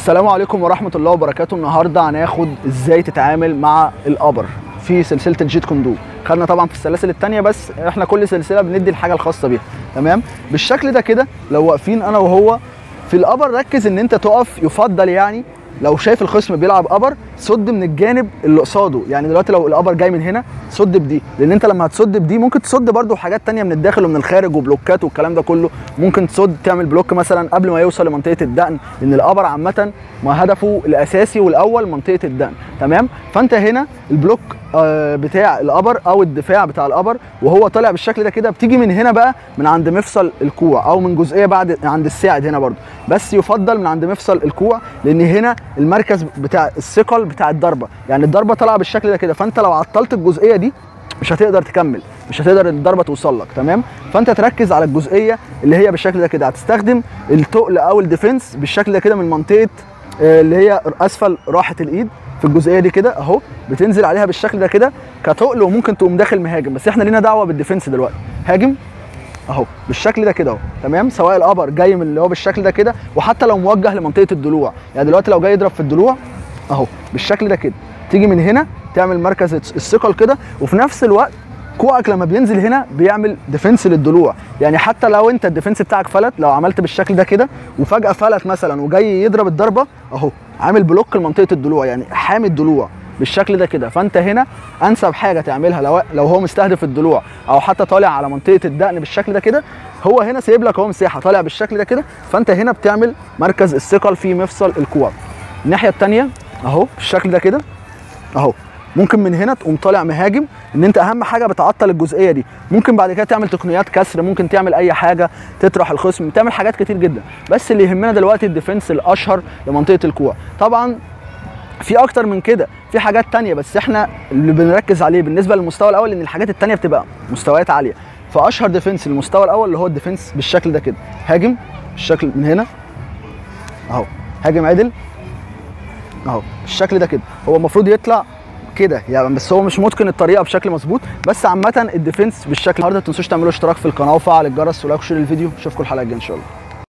السلام عليكم ورحمة الله وبركاته النهاردة هناخد ازاي تتعامل مع القبر في سلسلة الجيت كوندو خدنا طبعا في السلاسل التانية بس احنا كل سلسلة بندي الحاجة الخاصة بيها تمام بالشكل ده كده لو واقفين انا وهو في القبر ركز ان انت تقف يفضل يعني لو شايف الخصم بيلعب قبر صد من الجانب اللي قصاده يعني دلوقتي لو القبر جاي من هنا صد بدي لان انت لما هتصد بدي ممكن تصد برده حاجات تانية من الداخل ومن الخارج وبلوكات والكلام ده كله ممكن تصد تعمل بلوك مثلا قبل ما يوصل لمنطقه الدقن لان القبر عامه ما هدفه الاساسي والاول منطقه الدقن تمام فانت هنا البلوك آه، بتاع القبر او الدفاع بتاع القبر وهو طالع بالشكل ده كده بتيجي من هنا بقى من عند مفصل الكوع او من جزئيه بعد عند الساعد هنا برضو بس يفضل من عند مفصل الكوع لان هنا المركز بتاع الثقل بتاع الضربه يعني الضربه طالعه بالشكل ده كده فانت لو عطلت الجزئيه دي مش هتقدر تكمل مش هتقدر الضربه توصل لك تمام فانت تركز على الجزئيه اللي هي بالشكل ده كده هتستخدم التقل او الديفنس بالشكل ده كده من منطقه آه، اللي هي اسفل راحه الايد في الجزئيه دي كده اهو بتنزل عليها بالشكل ده كده كتقل وممكن تقوم داخل مهاجم بس احنا لينا دعوه بالديفنس دلوقتي هاجم اهو بالشكل ده كده اهو تمام سواء القبر جاي من اللي هو بالشكل ده كده وحتى لو موجه لمنطقه الضلوع يعني دلوقتي لو جاي يضرب في الضلوع اهو بالشكل ده كده تيجي من هنا تعمل مركز الثقل كده وفي نفس الوقت كوعك لما بينزل هنا بيعمل ديفنس للضلوع يعني حتى لو انت الديفنس بتاعك فلت لو عملت بالشكل ده كده وفجاه فلت مثلا وجاي يضرب الضربه اهو عامل بلوك لمنطقه الضلوع يعني حامي الضلوع بالشكل ده كده فانت هنا انسب حاجه تعملها لو لو هو مستهدف الضلوع او حتى طالع على منطقه الدقن بالشكل ده كده هو هنا سايب لك اهو مساحه طالع بالشكل ده كده فانت هنا بتعمل مركز الثقل في مفصل الكوع الناحيه الثانيه اهو بالشكل ده كده اهو ممكن من هنا تقوم طالع مهاجم ان انت اهم حاجه بتعطل الجزئيه دي ممكن بعد كده تعمل تقنيات كسر ممكن تعمل اي حاجه تطرح الخصم تعمل حاجات كتير جدا بس اللي يهمنا دلوقتي الديفنس الاشهر لمنطقه الكوع طبعا في اكتر من كده في حاجات تانية بس احنا اللي بنركز عليه بالنسبه للمستوى الاول ان الحاجات التانية بتبقى مستويات عاليه فاشهر ديفنس للمستوى الاول اللي هو الديفنس بالشكل ده كده هاجم بالشكل من هنا اهو هاجم عدل اهو بالشكل ده كده هو المفروض يطلع كده يعني بس هو مش متقن الطريقه بشكل مظبوط بس عامه الديفنس بالشكل النهارده ما تنسوش تعملوا اشتراك في القناه وفعل الجرس ولايك وشير الفيديو اشوفكم الحلقه الجايه ان شاء الله